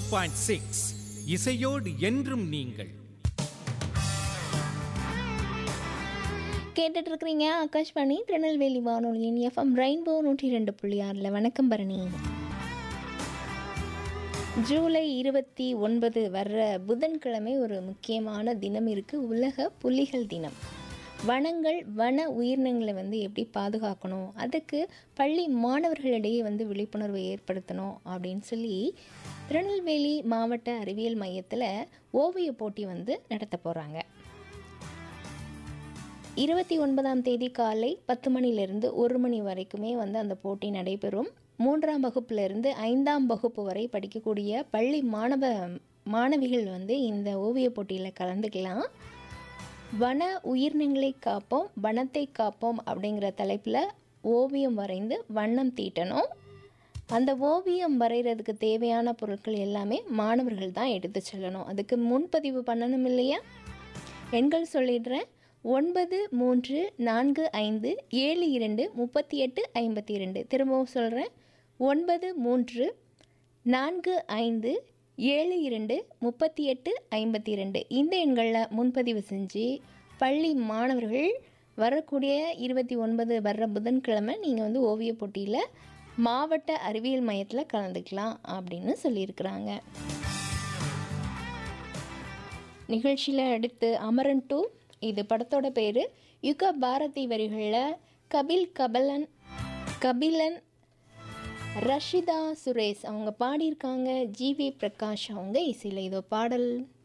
point six இசையோடு என்றும் நீங்கள் கேட்டுட்டு இருக்கிறீங்க ஆகாஷ்வாணி திருநெல்வேலி வானொலியின் எஃப்எம் ரெயின்போ நூற்றி ரெண்டு புள்ளி ஆறில் வணக்கம் பரணி ஜூலை இருபத்தி ஒன்பது வர்ற புதன்கிழமை ஒரு முக்கியமான தினம் இருக்குது உலக புலிகள் தினம் வனங்கள் வன உயிரினங்களை வந்து எப்படி பாதுகாக்கணும் அதுக்கு பள்ளி மாணவர்களிடையே வந்து விழிப்புணர்வை ஏற்படுத்தணும் அப்படின்னு சொல்லி திருநெல்வேலி மாவட்ட அறிவியல் மையத்தில் ஓவிய போட்டி வந்து நடத்த போகிறாங்க இருபத்தி ஒன்பதாம் தேதி காலை பத்து மணிலிருந்து ஒரு மணி வரைக்குமே வந்து அந்த போட்டி நடைபெறும் மூன்றாம் வகுப்பிலிருந்து ஐந்தாம் வகுப்பு வரை படிக்கக்கூடிய பள்ளி மாணவ மாணவிகள் வந்து இந்த ஓவிய போட்டியில் கலந்துக்கலாம் வன உயிரினங்களை காப்போம் வனத்தை காப்போம் அப்படிங்கிற தலைப்பில் ஓவியம் வரைந்து வண்ணம் தீட்டணும் அந்த ஓவியம் வரைகிறதுக்கு தேவையான பொருட்கள் எல்லாமே மாணவர்கள் தான் எடுத்து செல்லணும் அதுக்கு முன்பதிவு பண்ணணும் இல்லையா எண்கள் சொல்லிடுறேன் ஒன்பது மூன்று நான்கு ஐந்து ஏழு இரண்டு முப்பத்தி எட்டு ஐம்பத்தி இரண்டு திரும்பவும் சொல்கிறேன் ஒன்பது மூன்று நான்கு ஐந்து ஏழு இரண்டு முப்பத்தி எட்டு ஐம்பத்தி இரண்டு இந்த எண்களில் முன்பதிவு செஞ்சு பள்ளி மாணவர்கள் வரக்கூடிய இருபத்தி ஒன்பது வர்ற புதன்கிழமை நீங்கள் வந்து ஓவியப் போட்டியில் மாவட்ட அறிவியல் மையத்தில் கலந்துக்கலாம் அப்படின்னு சொல்லியிருக்கிறாங்க நிகழ்ச்சியில் அடுத்து அமரன் டூ இது படத்தோட பேர் யுக பாரதி வரிகளில் கபில் கபலன் கபிலன் ரஷிதா சுரேஷ் அவங்க பாடியிருக்காங்க ஜிவி பிரகாஷ் அவங்க இசையில் இதோ பாடல்